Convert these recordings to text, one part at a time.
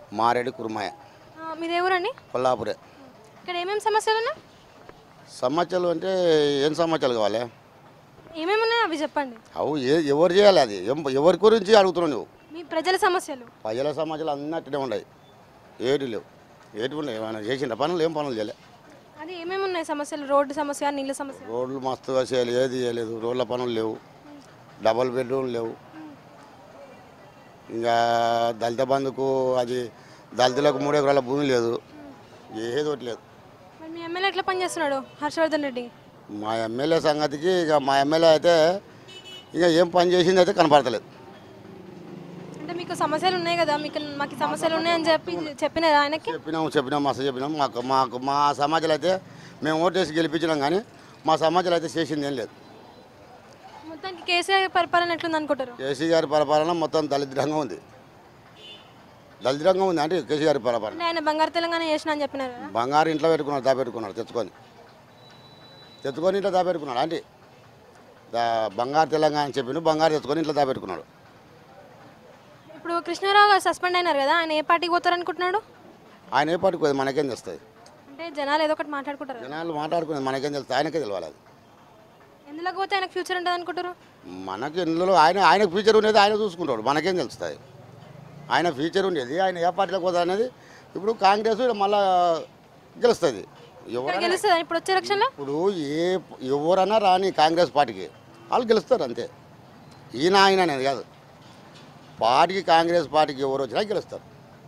మారేడు కురుమాయ ఆ, మీది ఏ ఊరండి కొల్లాపురే ఇక్కడ ఏమేమి సమస్యలు ఉన్నాయి సమస్యలు అంటే ఏం సమస్యలు కావాలి ఏమేమి ఉన్నాయి అవి చెప్పండి అవు ఏ ఎవరు చేయాలి అది ఎం- ఎవరి గురించి అడుగుతున్నావు నువ్వు మీ ప్రజల సమస్యలు ప్రజల సమాజాలు అన్నట్టునే ఉన్నాయి ఏటి లేవు ఏటి ఉన్నాయి ఏమైనా చేసిన పనులు ఏం పనులు చేయలే అది ఏమేమి ఉన్నాయి సమస్యలు రోడ్డు సమస్య నీళ్ళ సమస్య రోడ్లు మస్తుగా చేయాలి ఏది చేయలేదు రోడ్ల పనులు లేవు డబల్ బెడ్రూమ్ లేవు ఇంకా దళిత బంధుకు అది దళితులకు మూడు ఎకరాల భూమి లేదు ఏది ఒకటి లేదు మరి మీ ఎమ్మెల్యే ఎట్లా పనిచేస్తున్నాడు హర్షవర్ధన్ రెడ్డి మా ఎమ్మెల్యే సంగతికి ఇక మా ఎమ్మెల్యే అయితే ఇక ఏం పని చేసింది అయితే కనపడతలేదు అంటే మీకు సమస్యలు ఉన్నాయి కదా మీకు మాకు ఈ సమస్యలు ఉన్నాయని చెప్పి చెప్పినారా ఆయనకి చెప్పినాం చెప్పినాం మస్తు చెప్పినాం మాకు మాకు మా సమాజాలు అయితే మేము ఓటేసి గెలిపించినాం కానీ మా సమాజాలు అయితే చేసింది ఏం లేదు మొత్తానికి కేసీఆర్ పరిపాలన ఎట్లుంది అనుకుంటారు కేసీ గారి పరిపాలన మొత్తం దళిద్రంగా ఉంది దళిద్రంగా ఉంది అంటే కేసీ గారి పరిపాలన అంటే ఆయన బంగారు తెలంగాణ చేసిన అని చెప్పినారు కదా బంగారు ఇంట్లో పెట్టుకున్నాడు దాపెట్టుకున్నాడు తెచ్చుకొని తెచ్చుకొని ఇంట్లో దాపెట్టుకున్నాడు అంటే దా బంగారు తెలంగాణ అని చెప్పిండు బంగారు తెచ్చుకొని ఇంట్లో దాపెట్టుకున్నాడు ఇప్పుడు కృష్ణారావు గారు సస్పెండ్ అయినారు కదా ఆయన ఏ పార్టీకి పోతారు అనుకుంటున్నాడు ఆయన ఏ పాటికి మనకేం తెలుస్తుంది అంటే జనాలు ఏదో ఒకటి మాట్లాడుకుంటారు కదా. జనాలు మాట్లాడుకునేది మనకేం తెలుస్తుంది ఆయనకే తెలియాలి అది ఎందులోకి పోతే ఆయనకు ఫ్యూచర్ ఉంటుంది అనుకుంటారు మనకి ఇందులో ఆయన ఆయన ఫ్యూచర్ ఉండేది ఆయన చూసుకుంటాడు మనకేం తెలుస్తుంది ఆయన ఫ్యూచర్ ఉండేది ఆయన ఏ పార్టీలోకి పోతా అనేది ఇప్పుడు కాంగ్రెస్ మళ్ళా గెలుస్తుంది ఇక్కడ ఎవరైనా గెలుస్తుందా ఇప్పుడు వచ్చే ఎలక్షన్లో ఇప్పుడు ఏ ఎవరన్నా రాని కాంగ్రెస్ పార్టీకి వాళ్ళు గెలుస్తారు అంతే ఈయన ఆయన అనేది కాదు పార్టీకి కాంగ్రెస్ పార్టీకి ఎవరు వచ్చినా గెలుస్తారు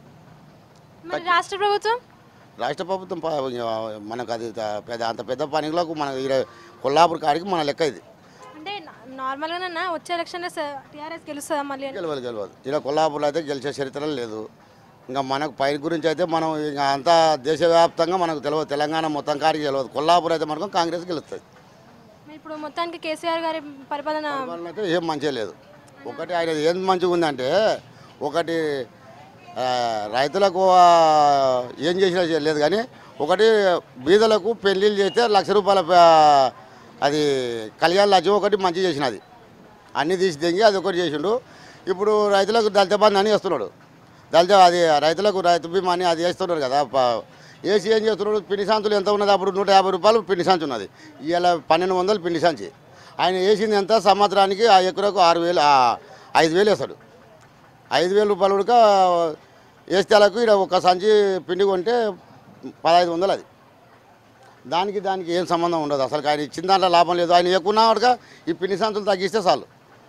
మరి రాష్ట్ర ప్రభుత్వం రాష్ట్ర ప్రభుత్వం ప- మనకు అది త- పెద్ద అంత పెద్ద పనిలోకి మన ఈడ కొల్లాపూర్ కాడికి మన లెక్క ఇది అంటే నార్మల్గానన్నా వచ్చే ఎలక్షన్లో టీఆర్ఎస్ గెలుస్తుందా మళ్ళీ అని గెలవదు గెలవదు ఇలా కొల్లాపూర్లో అయితే గెలిచే చరిత్ర లేదు ఇంకా మనకు పై గురించి అయితే మనం ఇంకా అంతా దేశవ్యాప్తంగా మనకు తెలియదు తెలంగాణ మొత్తం కాడికి తెలియదు కొల్లాపూర్ అయితే మనకు కాంగ్రెస్ గెలుస్తుంది మరి ఇప్పుడు మొత్తానికి కేసీఆర్ గారి పరిపాలన పరిపాలన అయితే ఏం మంచిగా లేదు ఒకటి ఆయన ఏం మంచిగా ఉందంటే ఒకటి ఆ, రైతులకు ఆ, ఏం చేసినా లేదు కానీ ఒకటి బీదలకు పెళ్ళిళ్ళు చేస్తే లక్ష రూపాయల ఆ, అది కళ్యాణ లక్ష్యం ఒకటి మంచి చేసినది అన్నీ తీసి తెంగి అది ఒకటి చేసిండు ఇప్పుడు రైతులకు దళిత బంధు అని వేస్తున్నాడు దళిత అది రైతులకు రైతు బీమా అని అది వేస్తున్నాడు కదా ప- వేసి ఏం చేస్తున్నాడు పిండి సంచులు ఎంత ఉన్నది అప్పుడు నూట యాభై రూపాయలు పిండి సంచి ఉన్నది ఇవాళ పన్నెండు వందలు పిండి సంచి ఆయన వేసింది ఎంత సంవత్సరానికి ఆ ఎకరకు ఆరు వేలు ఆ, ఐదు వేలు వేస్తాడు ఐదు వేల రూపాయలు ఉడక వేస్తే వాళ్ళకు ఇక్కడ ఒక సంచి పిండి కొంటే పదహైదు వందలు అది దానికి దానికి ఏం సంబంధం ఉండదు అసలు ఆయన ఇచ్చిన దాంట్లో లాభం లేదు ఆయన ఎక్కువ ఉడక ఈ పిండి సంచులు తగ్గిస్తే చాలు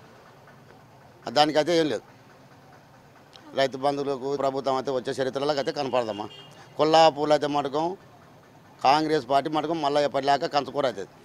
దానికైతే ఏం లేదు రైతు బంధువులకు ప్రభుత్వం అయితే వచ్చే చరిత్రలకు అయితే కనపడదమ్మా కొల్లాపూర్లు అయితే మటుకం కాంగ్రెస్ పార్టీ మటుకం మళ్ళీ ఎప్పటిలాగా కంచుకూర అవుతుంది